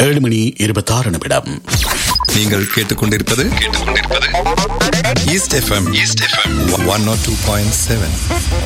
ஏழு மணி இருபத்தாறு நிமிடம் நீங்கள் கேட்டுக்கொண்டிருப்பது கேட்டுக்கொண்டிருப்பது east FM east FM one nought two point seven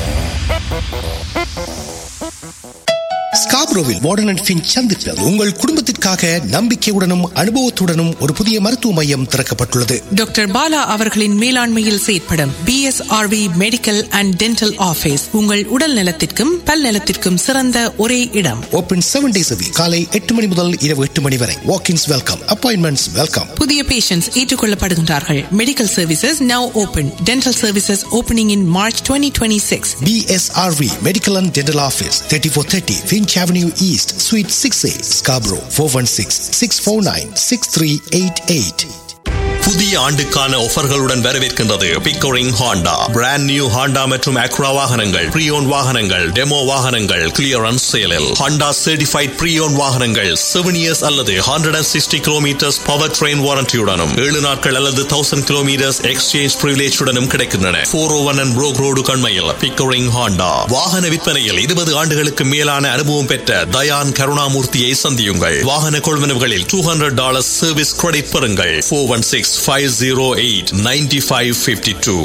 ஸ்காப்ரோவில் வார்டன் அண்ட் ஃபின் சந்திப்பில் உங்கள் குடும்பத்திற்காக நம்பிக்கையுடனும் அனுபவத்துடனும் ஒரு புதிய மருத்துவ மையம் திறக்கப்பட்டுள்ளது டாக்டர் பாலா அவர்களின் மேலாண்மையில் செயற்படும் BSRV medical and dental office உங்கள் உடல் நலத்திற்கும் பல் நலத்திற்கும் சிறந்த ஒரே இடம் ஓபன் செவன் டேஸ் காலை எட்டு மணி முதல் இரவு எட்டு மணி வரை வாக்கின்ஸ் வெல்கம் அப்பாயின்மெண்ட்ஸ் வெல்கம் புதிய பேஷண்ட்ஸ் ஏற்றுக்கொள்ளப்படுகின்றார்கள் medical services now open dental services opening in March twenty twenty six BSRV Medical and Dental Office 3430 Finch Avenue East Suite 6A Scarborough 416 649 6388 புதிய ஆண்டுக்கான ஆஃபர்களுடன் வரவேற்கின்றது Pickering Honda brand new Honda மற்றும் Acura வாகனங்கள் preowned வாகனங்கள் demo வாகனங்கள் clearance சேலில் Honda certified preowned வாகனங்கள் செவன் இயர்ஸ் அல்லது hundred and sixty kilometres powertrain வாரண்டியுடனும் ஏழு நாட்கள் அல்லது தௌசண்ட் கிலோமீட்டர்ஸ் எக்ஸ்சேஞ்ச் பிரிவிலேஜுடனும் கிடைக்கின்றன four O one and Brock road கண்மையில் பிக்கோரிங் ஹாண்டா வாகன விற்பனையில் இருபது ஆண்டுகளுக்கு மேலான அனுபவம் பெற்ற தயான் கருணாமூர்த்தியை சந்தியுங்கள் வாகன கொள்வனவுகளில் two hundred dollar service credit பெறுங்கள் four one six 508 9552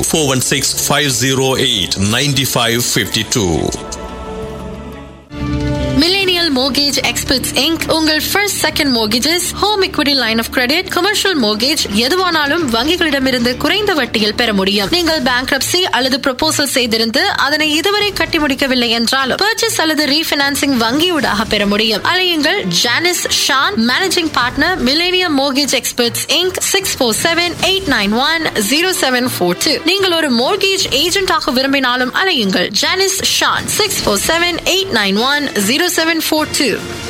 416 508 9552 Millennial Mortgage Experts Inc. உங்கள் first second mortgages, home equity line of credit commercial mortgage எதுவானாலும் வங்கிகளிடமிருந்து குறைந்த வட்டியில் பெற முடியும் நீங்கள் bankruptcy அல்லது proposal செய்திருந்து அதனை இதுவரை கட்டி முடிக்கவில்லை என்றாலும் purchase அல்லது ரீஃபினான்சிங் வங்கியூடாக பெற முடியும் அலையுங்கள் Janis Shan managing partner millennium mortgage experts Inc six four seven eight nine one zero seven four two நீங்கள் ஒரு மோர்கேஜ் ஏஜென்டாக விரும்பினாலும் அலையுங்கள் Janis Shan six four seven eight nine one zero seven four two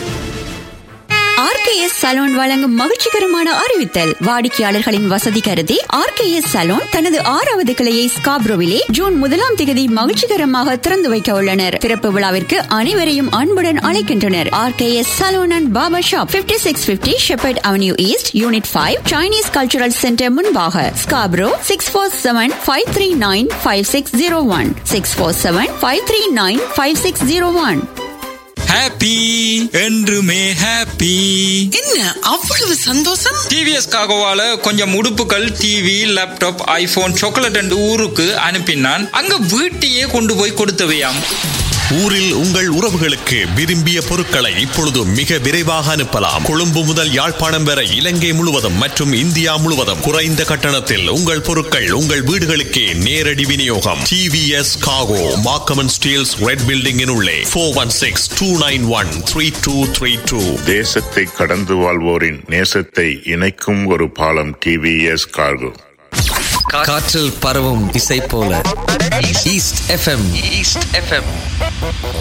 RKS saloon வழங்கும் மகிழ்ச்சிகரமான அறிவித்தல் வாடிக்கையாளர்களின் வசதி கருதி ஆர்கேஎஸ் சலூன் தனது ஆறாவது கிளையை ஸ்காப்ரோவிலே ஜூன் முதலாம் தேதி மகிழ்ச்சிகரமாக திறந்து வைக்க உள்ளனர் திறப்பு விழாவிற்கு அனைவரையும் அன்புடன் அழைக்கின்றனர் RKS saloon and Baba shop fifty six fifty Sheppard avenue east unit five Chinese cultural centre முன்பாக Scarborough six four seven five three nine five six zero one six four seven five three nine five six zero one happy என்றுமே happy என்ன அவ்வளவு சந்தோஷம் TVS காகோவால கொஞ்சம் உடுப்புகள் TV laptop iPhone chocolate and ஊருக்கு அனுப்பினான் அங்க வீட்டையே கொண்டு போய் கொடுத்தவையாம் ஊரில் உங்கள் உறவுகளுக்கு விரும்பிய பொருட்களை இப்பொழுது மிக விரைவாக அனுப்பலாம் கொழும்பு முதல் யாழ்ப்பாணம் வரை இலங்கை முழுவதும் மற்றும் இந்தியா முழுவதும் குறைந்த கட்டணத்தில் உங்கள் பொருட்கள் உங்கள் வீடுகளுக்கே நேரடி விநியோகம் டிவிஎஸ் காகோ மாக்கமன் ஸ்டீல்ஸ் ரெட் பில்டிங்கின் உள்ளே four one six two nine one three two three two தேசத்தை கடந்து வாழ்வோரின் நேசத்தை இணைக்கும் ஒரு பாலம் டிவிஎஸ் கார்கோ காற்றில் பரவும் இசை போல ஈஸ்ட் எஃப்எம் ஈஸ்ட் எஃப்எம்